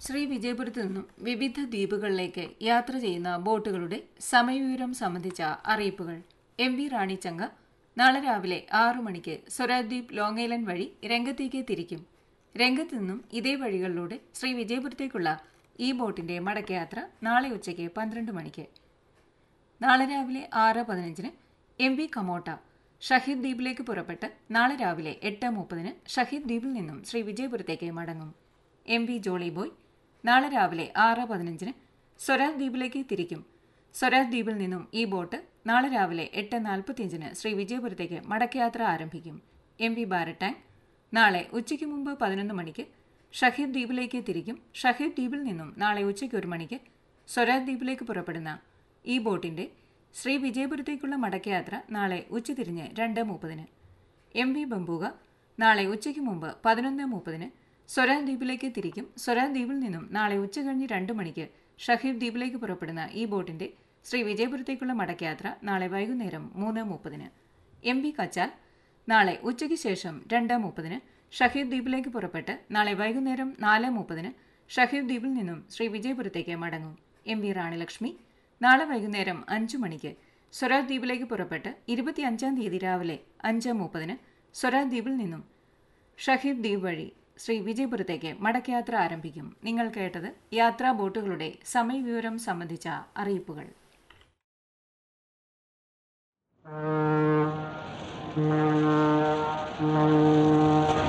ശ്രീ വിജയപുരത്ത് നിന്നും വിവിധ ദ്വീപുകളിലേക്ക് യാത്ര ചെയ്യുന്ന ബോട്ടുകളുടെ സമയവിവരം സംബന്ധിച്ച അറിയിപ്പുകൾ എം വി റാണിച്ചങ്ക നാളെ രാവിലെ ആറു മണിക്ക് സ്വരാദ്വീപ് ലോങ് ഐലൻഡ് വഴി രംഗത്തേക്ക് തിരിക്കും രംഗത്ത് നിന്നും ഇതേ വഴികളിലൂടെ ശ്രീ വിജയപുരത്തേക്കുള്ള ഈ ബോട്ടിന്റെ മടക്കയാത്ര നാളെ ഉച്ചയ്ക്ക് പന്ത്രണ്ട് മണിക്ക് നാളെ രാവിലെ ആറ് പതിനഞ്ചിന് എം വി കമോട്ട ഷഹീദ് ദ്വീപിലേക്ക് പുറപ്പെട്ട് നാളെ രാവിലെ എട്ട് മുപ്പതിന് ഷഹീദ് ദ്വീപിൽ നിന്നും ശ്രീ വിജയപുരത്തേക്ക് മടങ്ങും എം വി ജോളി ബോയ് നാളെ രാവിലെ ആറ് പതിനഞ്ചിന് സ്വരാജ് ദ്വീപിലേക്ക് തിരിക്കും സ്വരാജ് ദ്വീപിൽ നിന്നും ഈ ബോട്ട് നാളെ രാവിലെ എട്ട് നാൽപ്പത്തിയഞ്ചിന് ശ്രീ വിജയപുരത്തേക്ക് മടക്കയാത്ര ആരംഭിക്കും എം വി ബാരട്ടാങ് നാളെ ഉച്ചയ്ക്ക് മുമ്പ് പതിനൊന്ന് മണിക്ക് ഷഹീദ് ദ്വീപിലേക്ക് തിരിക്കും ഷഹീദ് ദ്വീപിൽ നിന്നും നാളെ ഉച്ചയ്ക്ക് ഒരു മണിക്ക് സ്വരാജ് ദ്വീപിലേക്ക് പുറപ്പെടുന്ന ഈ ബോട്ടിന്റെ ശ്രീ വിജയപുരത്തേക്കുള്ള മടക്കയാത്ര നാളെ ഉച്ചതിരിഞ്ഞ് രണ്ട് മുപ്പതിന് എം വി ബംബൂക നാളെ ഉച്ചയ്ക്ക് മുമ്പ് പതിനൊന്ന് മുപ്പതിന് സ്വരാജ് ദ്വീപിലേക്ക് തിരിക്കും സ്വരാജ് ദ്വീപിൽ നിന്നും നാളെ ഉച്ച കഴിഞ്ഞ് രണ്ട് മണിക്ക് ഷഹീദ് ദ്വീപിലേക്ക് പുറപ്പെടുന്ന ഈ ബോട്ടിന്റെ ശ്രീ വിജയപുരത്തേക്കുള്ള മടക്കയാത്ര നാളെ വൈകുന്നേരം മൂന്ന് മുപ്പതിന് എം വി കച്ചാൽ നാളെ ഉച്ചയ്ക്ക് ശേഷം രണ്ട് മുപ്പതിന് ഷഹീദ് ദ്വീപിലേക്ക് പുറപ്പെട്ട് നാളെ വൈകുന്നേരം നാല് മുപ്പതിന് ഷഹീദ് ദ്വീപിൽ നിന്നും ശ്രീ വിജയപുരത്തേക്ക് മടങ്ങും എം വി റാണിലക്ഷ്മി നാളെ വൈകുന്നേരം അഞ്ചു മണിക്ക് സ്വരാജ് ദ്വീപിലേക്ക് പുറപ്പെട്ട് ഇരുപത്തിയഞ്ചാം തീയതി രാവിലെ അഞ്ച് മുപ്പതിന് സ്വരാജ് ദ്വീപിൽ നിന്നും ഷഹീദ് ദ്വീപ് വഴി ശ്രീ വിജയപുരത്തേക്ക് മടക്കയാത്ര ആരംഭിക്കും നിങ്ങൾ കേട്ടത് യാത്രാ ബോട്ടുകളുടെ സമയവിവരം സംബന്ധിച്ച അറിയിപ്പുകൾ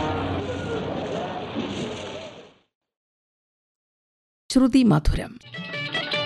ശ്രുതി മധുരം